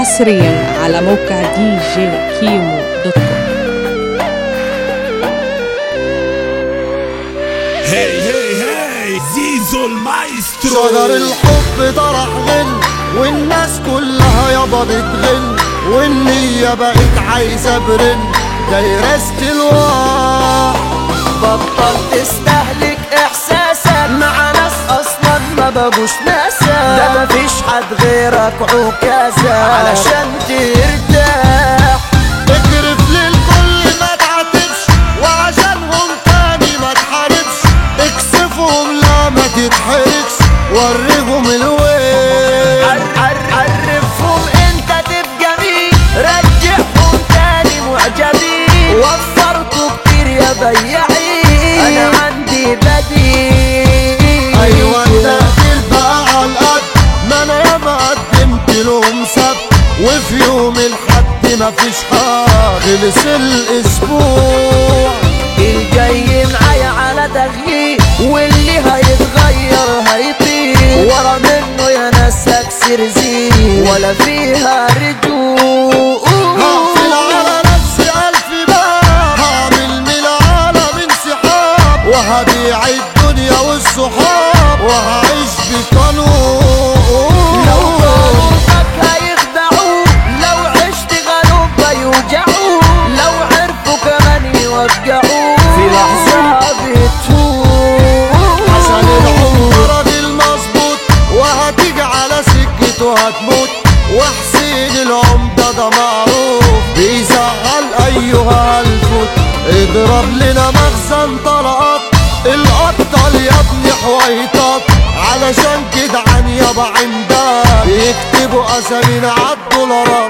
حصريا على موقع دي جي كيمو دوت كوم هي هي هي زيزو المايسترو شجر الحب طرح غل والناس كلها يابا بتغل والنية بقت عايزة برن دايرة استلواء بطل تستهلك احساسك مع ناس اصلا ما بقوش ناسا ده مفيش حد غيرك عكازة علشان ترتاح اكرف للكل ما تعاتبش وعشانهم تاني ما تحاربش اكسفهم لا ما تتحركش وريهم الويل عر- عر- عرفهم انت تبقى مين رجعهم تاني معجبين وفرتوا كتير يا بياعين انا عندي بديل ايوه انت بقى على القد ما انا ياما قدمت لهم سب وفي يوم الحد مفيش حاجه خلص الاسبوع الجاي معايا على تغيير واللي هيتغير هيطير ورا منه يا ناس هكسر زين ولا فيها رجوع هقفل على نفسي ألف باب هعمل من العالم انسحاب وهبيع الدنيا والصحاب وهعيش بقانون لو غلوبك هيخدعوك لو عشت غلوب هيوجعوك لو عرفوا كمان يوجعوك في لحظة بتفوت حسن العمر راجل مظبوط وهتيجي على سكته هتموت وحسين العمدة ده معروف بيزعل أيها الفوت اضرب لنا مخزن طلقات الأبطال يا ابني حويطات علشان كده عن يابا عمدان بيكتبوا أسامينا عالدولارات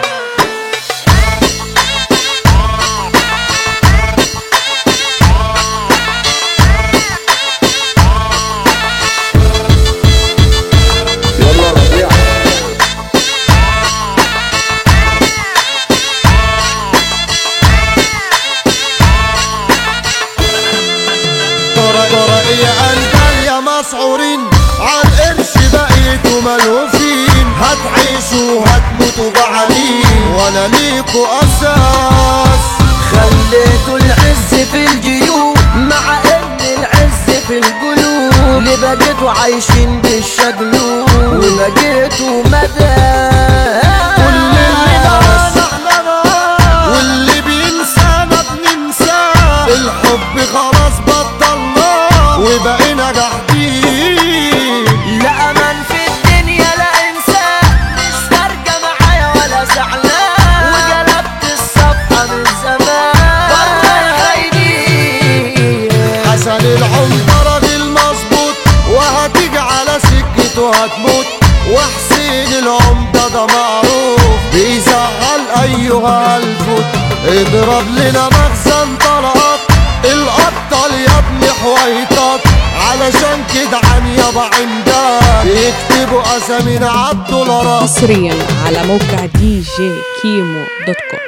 ترى ترى يا أندال يا مسعورين عالقرش بقيتوا ملهوفين هتعيشوا هتموتوا جعانين ولا ليكوا أساس خليتوا العز في الجيوب مع ان العز في القلوب اللي بقيتوا عايشين بالشقلوب وبقيتوا مدى كل اللي ناس واللي بينسانا بننساه الحب خلاص بطلناه وبقينا جاحدين لا امان في الدنيا لا انسان مش فارقه معايا ولا زعلان وقلبت الصفحه من زمان بره الخاينين حسن العمدة راجل مظبوط وهتيجي على سكته هتموت وحسين العمدة ده معروف بيزعل أيها الفوت اضرب لنا مخزن طلقات الأبطال يا ابني حويطات علشان كده عن يابا عمدان بيكتبوا أسامينا عالدولارات حصريا على موقع دي جي كيمو دوت كوم